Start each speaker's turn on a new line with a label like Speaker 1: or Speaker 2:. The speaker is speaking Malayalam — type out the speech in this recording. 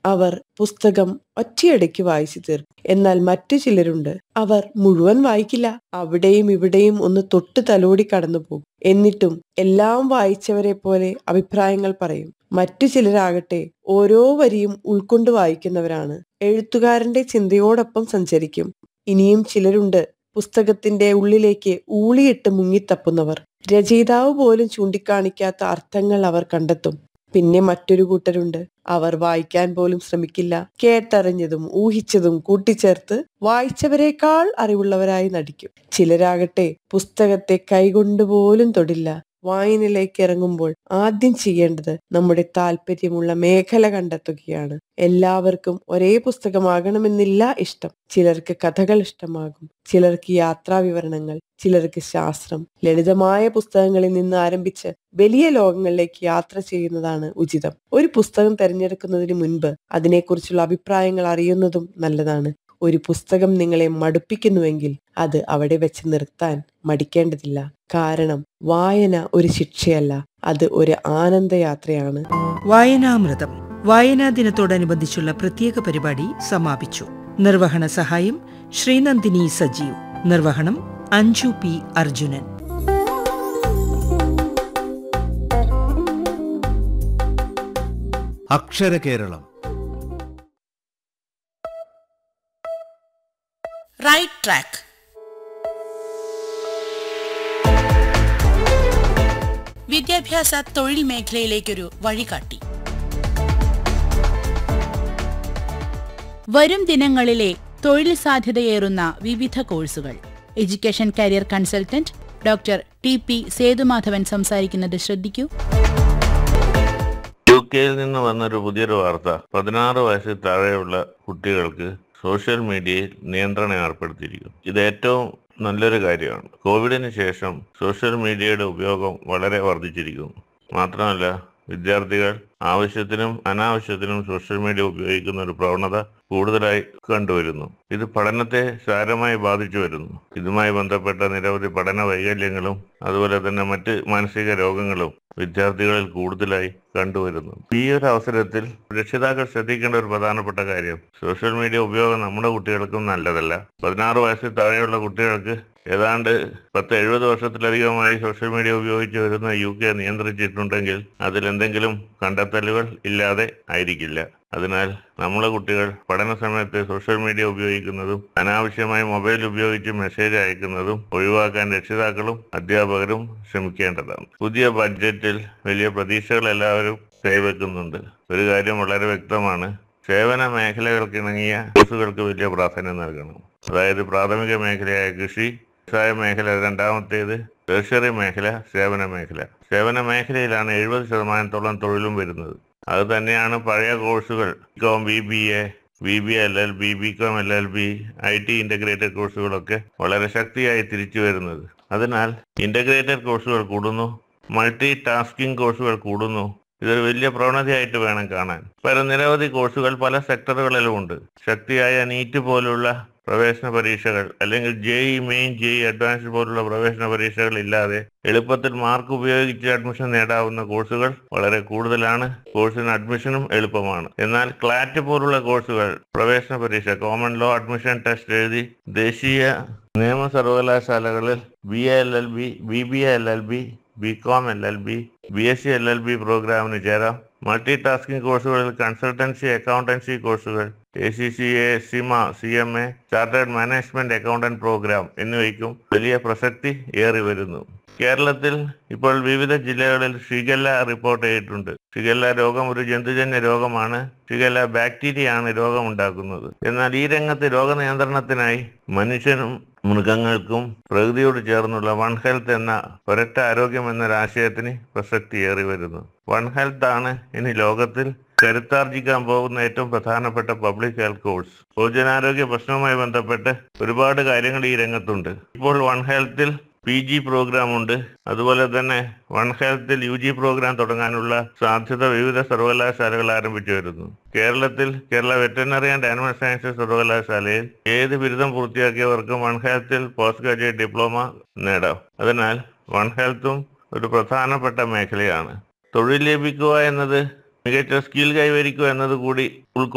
Speaker 1: അവർ പുസ്തകം ഒറ്റയടിക്ക് വായിച്ചു തീർക്കും എന്നാൽ മറ്റു ചിലരുണ്ട് അവർ മുഴുവൻ വായിക്കില്ല അവിടെയും ഇവിടെയും ഒന്ന് തൊട്ട് തലോടി കടന്നു പോകും എന്നിട്ടും എല്ലാം വായിച്ചവരെ പോലെ അഭിപ്രായങ്ങൾ പറയും മറ്റു ചിലരാകട്ടെ ഓരോ വരിയും ഉൾക്കൊണ്ട് വായിക്കുന്നവരാണ് എഴുത്തുകാരന്റെ ചിന്തയോടൊപ്പം സഞ്ചരിക്കും ഇനിയും ചിലരുണ്ട് പുസ്തകത്തിന്റെ ഉള്ളിലേക്ക് ഊളിയിട്ട് മുങ്ങിത്തപ്പുന്നവർ രചയിതാവ് പോലും ചൂണ്ടിക്കാണിക്കാത്ത അർത്ഥങ്ങൾ അവർ കണ്ടെത്തും പിന്നെ മറ്റൊരു കൂട്ടരുണ്ട് അവർ വായിക്കാൻ പോലും ശ്രമിക്കില്ല കേട്ടറിഞ്ഞതും ഊഹിച്ചതും കൂട്ടിച്ചേർത്ത് വായിച്ചവരെക്കാൾ അറിവുള്ളവരായി നടിക്കും ചിലരാകട്ടെ പുസ്തകത്തെ കൈകൊണ്ട് പോലും തൊടില്ല വായനയിലേക്ക് ഇറങ്ങുമ്പോൾ ആദ്യം ചെയ്യേണ്ടത് നമ്മുടെ താല്പര്യമുള്ള മേഖല കണ്ടെത്തുകയാണ് എല്ലാവർക്കും ഒരേ പുസ്തകമാകണമെന്നില്ല ഇഷ്ടം ചിലർക്ക് കഥകൾ ഇഷ്ടമാകും ചിലർക്ക് യാത്രാ വിവരണങ്ങൾ ചിലർക്ക് ശാസ്ത്രം ലളിതമായ പുസ്തകങ്ങളിൽ നിന്ന് ആരംഭിച്ച് വലിയ ലോകങ്ങളിലേക്ക് യാത്ര ചെയ്യുന്നതാണ് ഉചിതം ഒരു പുസ്തകം തിരഞ്ഞെടുക്കുന്നതിന് മുൻപ് അതിനെക്കുറിച്ചുള്ള അഭിപ്രായങ്ങൾ അറിയുന്നതും നല്ലതാണ് ഒരു പുസ്തകം നിങ്ങളെ മടുപ്പിക്കുന്നുവെങ്കിൽ അത് അവിടെ വെച്ച് നിർത്താൻ മടിക്കേണ്ടതില്ല കാരണം വായന ഒരു ശിക്ഷയല്ല അത് ഒരു ആനന്ദയാത്രയാണ്
Speaker 2: വായനാമൃതം വായനാ ദിനത്തോടനുബന്ധിച്ചുള്ള പ്രത്യേക പരിപാടി സമാപിച്ചു നിർവഹണ സഹായം ശ്രീനന്ദിനി സജീവ് നിർവഹണം അഞ്ജു പി അർജുനൻ
Speaker 3: അക്ഷര കേരളം
Speaker 4: റൈറ്റ് ട്രാക്ക് വിദ്യാഭ്യാസ തൊഴിൽ മേഖലയിലേക്കൊരു വഴികാട്ടി വരും ദിനങ്ങളിലെ തൊഴിൽ സാധ്യതയേറുന്ന വിവിധ കോഴ്സുകൾ education career consultant doctor T P Sethumadhavan സംസാരിക്കുന്നത് ശ്രദ്ധിക്കൂ
Speaker 5: യു കെയിൽ നിന്ന് വന്നൊരു പുതിയൊരു വാർത്ത പതിനാറ് വയസ്സിൽ താഴെയുള്ള കുട്ടികൾക്ക് സോഷ്യൽ മീഡിയയിൽ നിയന്ത്രണം ഏർപ്പെടുത്തിയിരിക്കും ഇത് ഏറ്റവും നല്ലൊരു കാര്യമാണ് കോവിഡിന് ശേഷം സോഷ്യൽ മീഡിയയുടെ ഉപയോഗം വളരെ വർദ്ധിച്ചിരിക്കുന്നു മാത്രമല്ല വിദ്യാർത്ഥികൾ ആവശ്യത്തിനും അനാവശ്യത്തിനും സോഷ്യൽ മീഡിയ ഉപയോഗിക്കുന്ന ഒരു പ്രവണത കൂടുതലായി കണ്ടുവരുന്നു ഇത് പഠനത്തെ സാരമായി ബാധിച്ചു വരുന്നു ഇതുമായി ബന്ധപ്പെട്ട നിരവധി പഠന വൈകല്യങ്ങളും അതുപോലെ തന്നെ മറ്റ് മാനസിക രോഗങ്ങളും വിദ്യാർത്ഥികളിൽ കൂടുതലായി കണ്ടുവരുന്നു ഈ ഒരു അവസരത്തിൽ രക്ഷിതാക്കൾ ശ്രദ്ധിക്കേണ്ട ഒരു പ്രധാനപ്പെട്ട കാര്യം സോഷ്യൽ മീഡിയ ഉപയോഗം നമ്മുടെ കുട്ടികൾക്കും നല്ലതല്ല പതിനാറ് വയസ്സിൽ താഴെയുള്ള കുട്ടികൾക്ക് ഏതാണ്ട് പത്ത് എഴുപത് വർഷത്തിലധികമായി സോഷ്യൽ മീഡിയ ഉപയോഗിച്ച് വരുന്ന യു കെ നിയന്ത്രിച്ചിട്ടുണ്ടെങ്കിൽ അതിൽ എന്തെങ്കിലും കണ്ടെത്തലുകൾ ഇല്ലാതെ ആയിരിക്കില്ല അതിനാൽ നമ്മളെ കുട്ടികൾ പഠന സമയത്ത് സോഷ്യൽ മീഡിയ ഉപയോഗിക്കുന്നതും അനാവശ്യമായി മൊബൈൽ ഉപയോഗിച്ച് മെസ്സേജ് അയക്കുന്നതും ഒഴിവാക്കാൻ രക്ഷിതാക്കളും അധ്യാപകരും ശ്രമിക്കേണ്ടതാണ് പുതിയ ബഡ്ജറ്റിൽ വലിയ പ്രതീക്ഷകൾ എല്ലാവരും കൈവെക്കുന്നുണ്ട് ഒരു കാര്യം വളരെ വ്യക്തമാണ് സേവന മേഖലകൾക്കിണങ്ങിയ കോഴ്സുകൾക്ക് വലിയ പ്രാധാന്യം നൽകണം അതായത് പ്രാഥമിക മേഖലയായ കൃഷി വ്യവസായ മേഖല രണ്ടാമത്തേത് ടേഴ്സറി മേഖല സേവന മേഖല സേവന മേഖലയിലാണ് എഴുപത് ശതമാനത്തോളം തൊഴിലും വരുന്നത് അത് തന്നെയാണ് പഴയ കോഴ്സുകൾ com B B A B B L L B B com L L B I T integrated കോഴ്സുകളൊക്കെ വളരെ ശക്തിയായി തിരിച്ചു വരുന്നത് അതിനാൽ ഇന്റഗ്രേറ്റഡ് കോഴ്സുകൾ കൂടുന്നു മൾട്ടി ടാസ്കിംഗ് കോഴ്സുകൾ കൂടുന്നു ഇതൊരു വലിയ പ്രവണതയായിട്ട് വേണം കാണാൻ പല നിരവധി കോഴ്സുകൾ പല സെക്ടറുകളിലും ഉണ്ട് ശക്തിയായ നീറ്റ് പോലുള്ള പ്രവേശന പരീക്ഷകൾ അല്ലെങ്കിൽ ജെഇ മെയിൻ ജെഇ അഡ്വാൻസ്ഡ് പോലുള്ള പ്രവേശന പരീക്ഷകൾ ഇല്ലാതെ എളുപ്പത്തിൽ മാർക്ക് ഉപയോഗിച്ച് അഡ്മിഷൻ നേടാവുന്ന കോഴ്സുകൾ വളരെ കൂടുതലാണ് കോഴ്സിന് അഡ്മിഷനും എളുപ്പമാണ് എന്നാൽ ക്ലാറ്റ് പോലുള്ള കോഴ്സുകൾ പ്രവേശന പരീക്ഷ കോമൺ ലോ അഡ്മിഷൻ ടെസ്റ്റ് എഴുതി ദേശീയ നിയമ സർവകലാശാലകളിൽ B A L L B B B A L L B B com L L B B S C L L B പ്രോഗ്രാമിന് ചേരാം മൾട്ടി ടാസ്കിംഗ് കോഴ്സുകളിൽ കൺസൾട്ടൻസി അക്കൗണ്ടൻസി കോഴ്സുകൾ A C C A CIMA C M A chartered management accountant programme എന്നിവയ്ക്കും വലിയ പ്രസക്തി ഏറി വരുന്നു കേരളത്തിൽ ഇപ്പോൾ വിവിധ ജില്ലകളിൽ ഷിഗല്ല റിപ്പോർട്ട് ചെയ്തിട്ടുണ്ട് ഷിഗല്ല രോഗം ഒരു ജന്തുജന്യ രോഗമാണ് ഷിഗല്ല ബാക്ടീരിയയാണ് രോഗമുണ്ടാക്കുന്നത് എന്നാൽ ഈ രംഗത്ത് രോഗനിയന്ത്രണത്തിനായി മനുഷ്യനും മൃഗങ്ങൾക്കും പ്രകൃതിയോട് ചേർന്നുള്ള വൺ ഹെൽത്ത് എന്ന ഒരൊറ്റ ആരോഗ്യം എന്നൊരാശയത്തിന് പ്രസക്തി ഏറി വരുന്നു വൺ ഹെൽത്ത് ആണ് ഇനി ലോകത്തിൽ കരുത്താർജിക്കാൻ പോകുന്ന ഏറ്റവും പ്രധാനപ്പെട്ട പബ്ലിക് ഹെൽത്ത് കോഴ്സ് പൊതുജനാരോഗ്യ പ്രശ്നവുമായി ബന്ധപ്പെട്ട് ഒരുപാട് കാര്യങ്ങൾ ഈ രംഗത്തുണ്ട് ഇപ്പോൾ വൺ ഹെൽത്തിൽ പി ജി പ്രോഗ്രാം ഉണ്ട് അതുപോലെ തന്നെ വൺ ഹെൽത്തിൽ യു ജി പ്രോഗ്രാം തുടങ്ങാനുള്ള സാധ്യത വിവിധ സർവകലാശാലകൾ ആരംഭിച്ചു വരുന്നു കേരളത്തിൽ Kerala veterinary and animal sciences സർവകലാശാലയിൽ ഏത് ബിരുദം പൂർത്തിയാക്കിയവർക്കും വൺ ഹെൽത്തിൽ പോസ്റ്റ് ഗ്രാജുവേറ്റ് ഡിപ്ലോമ നേടാം അതിനാൽ വൺ ഹെൽത്തും ഒരു പ്രധാനപ്പെട്ട മേഖലയാണ് തൊഴിൽ ലഭിക്കുക എന്നത് മികച്ച സ്കിൽ കൈവരിക്കുക എന്നത് കൂടി ഉൾക്കൊള്ളുന്നു